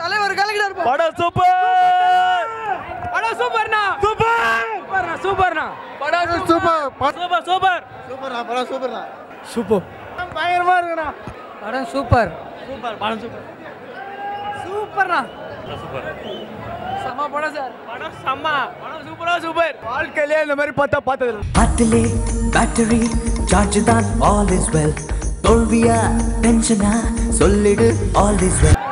தலைவர் கலக்கிட்டார் படம் சூப்பர் படம் சூப்பர்ண்ணா சூப்பர் சூப்பர்ண்ணா படம் சூப்பர் சூப்பர் சூப்பர் சூப்பர்ண்ணா படம் சூப்பர்ண்ணா சூப்பர் பயங்கரமா இருக்குண்ணா படம் சூப்பர் சூப்பர் படம் சூப்பர் சூப்பர்ண்ணா செம்ம படம் சார் படம் செம்ம படம் சூப்பரா சூப்பர் வாழ்க்கையிலே இந்த மாதிரி பார்த்தா பார்த்தது ஆட்டிலே பேட்டரி சார்ஜ் தான் ஆல் இஸ் வெல் தோல்வியா டென்ஷனா சொல்லிடு ஆல் இஸ் வெல்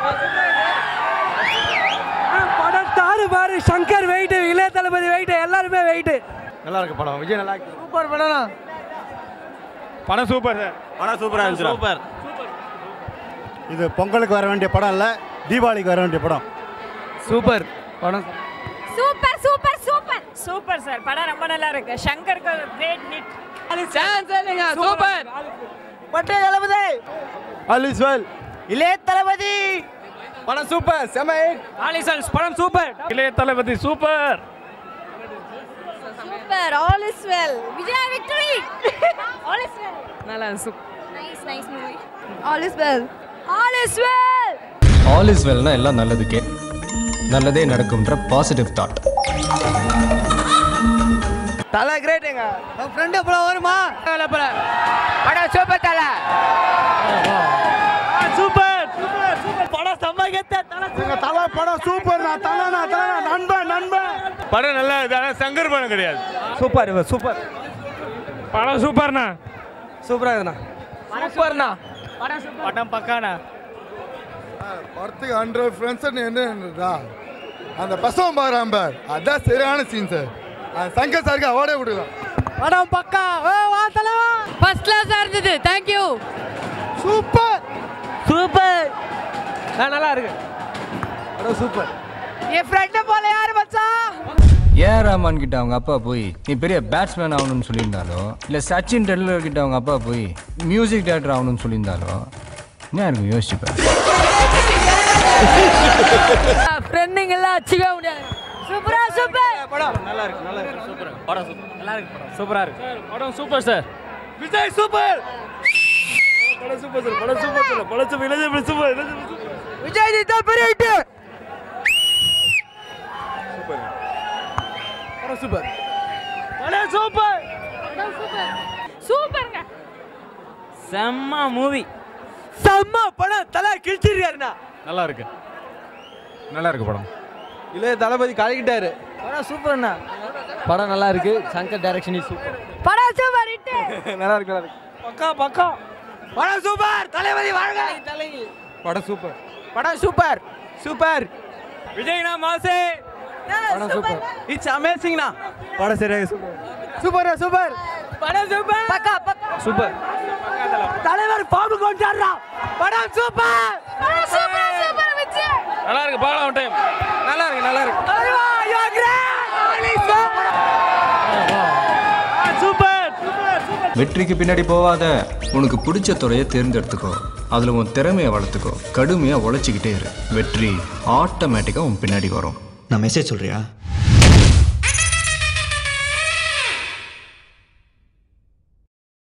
படம் தாறு பாரு சங்கர் வெயிட் இளைய தளபதி வெயிட் எல்லாருமே வெயிட் நல்லா இருக்கு படம் விஜய் நல்லா இருக்கு சூப்பர் படம்ண்ணா படம் சூப்பர் சார் படம் சூப்பரா இருந்துச்சு சூப்பர் இது பொங்கலுக்கு வர வேண்டிய படம் இல்ல தீபாவளிக்கு வர வேண்டிய படம் சூப்பர் படம் super super super super sir படம் ரொம்ப நல்லா இருக்கு சங்கருக்கு கிரேட் நிட் சான்ஸ் இல்லைங்க சூப்பர் பட்டே தளபதி அலிஸ் வெல் இளைய தளபதி படம் சூப்பர் செம ஆலிசன்ஸ் படம் சூப்பர் இளைய தளபதி super super all is well Vijay victory all is well நல்லா super nice nice movie all is well all is well all is வெல்னா எல்லாம் நல்லதுக்கே நல்லதே நடக்கும்ன்ற பாசிட்டிவ் தாட் தலை கிரேட்டுங்க உன் ஃப்ரெண்டு அப்புறம் வருமா படம் சூப்பர் தலை சூப்பர் சூப்பர் சூப்பர் படம் செம்ம கெத்த தல எங்க தலை படம் சூப்பர்ண்ணா தலைண்ணா தலைண்ணா நண்பன் நண்பன் படம் நல்லா இருக்கு ஆனா சங்கர் படம் கிடையாது சூப்பர் சூப்பர் படம் சூப்பர்ண்ணா சூப்பரா இருக்குண்ணா சூப்பர்ண்ணா படம் பக்காண்ணா படத்துக்கு ஹண்ட்ரட் ஃப்ரெண்ட்ஸ் என்னடா அந்த பசவம் பாக்குறான் பார் அதான் சரியான சீன் சார் அந்த சங்கர் சாருக்கு அவார்டே கொடுக்கலாம் படம் பக்கா ஏ வா தலைவா ஃபர்ஸ்ட் கிளாஸா இருந்தது थैंक यू சூப்பர் சூப்பர் நல்லா இருக்கு படம் சூப்பர் என் ஃப்ரெண்டு போல யாரு மச்சான் ஏன் ரஹ்மான் கிட்ட அவங்க அப்பா போய் நீ பெரிய பேட்ஸ்மேன் ஆகணும்னு சொல்லியிருந்தாலோ இல்லை சச்சின் டெண்டுல்கர் கிட்ட அவங்க அப்பா போய் மியூசிக் டேரக்டர் ஆகணும்னு சொல்லியிருந்தாலோ என்ன இருக்கும் யோசிச்சுப்பேன் ஃப்ரெண்டுங்க எல்லாம் அடிச்சுக்க முடியாது சூப்பரா சூப்பர் படம் நல்லா இருக்கு நல்லா இருக்கு சூப்பர் படம் சூப்பர் நல்லா இருக்கு படம் சூப்பரா இருக்கு படம் சூப்பர் சார் விஜய் சூப்பர் படம் சூப்பர் சார் படம் சூப்பர் சார் படம் சூப்பர் இளைஞர் சூப்பர் இளைஞர் சூப்பர் விஜய் ஜி தான் பெரிய ஹிட் படம் சூப்பர் படம் சூப்பர் சூப்பருங்க செம்ம மூவி செம்ம படம் தலை கிழிச்சிருக்காருண்ணா நல்லா இருக்கு நல்லா இருக்கு படம் இளைய தளபதி கலக்கிட்டாரு படம் சூப்பர்ண்ணா படம் நல்லா இருக்கு சங்கர் டைரக்ஷன் இஸ் சூப்பர் படம் சூப்பர் ஹிட் நல்லா இருக்கு நல்லா இருக்கு பக்கா பக்கா படம் சூப்பர் தளபதி வாழ்க தலைவி படம் சூப்பர் படம் சூப்பர் சூப்பர் விஜய்னா மாசே படம் சூப்பர் இட்ஸ் அமேசிங்ண்ணா படம் சரியாக சூப்பர் சூப்பர் சூப்பர் படம் சூப்பர் பக்கா பக்கா சூப்பர் தலைவர் பாம்பு கொண்டாடுறா படம் சூப்பர் படம் சூப்பர் சூப்பர் விஜய் நல்லா இருக்கு பாடம் ஒன் டைம் நல்லா இருக்கு நல்லா இருக்கு தலைவா you are great super super super வெற்றிக்கு பின்னாடி போவாத உனக்கு பிடிச்ச துறையை தேர்ந்தெடுத்துக்கோ அதில் உன் திறமையை வளர்த்துக்கோ கடுமையாக உழைச்சிக்கிட்டே இரு வெற்றி ஆட்டோமேட்டிக்காக உன் பின்னாடி வரும் நான் மெசேஜ் சொல்றியா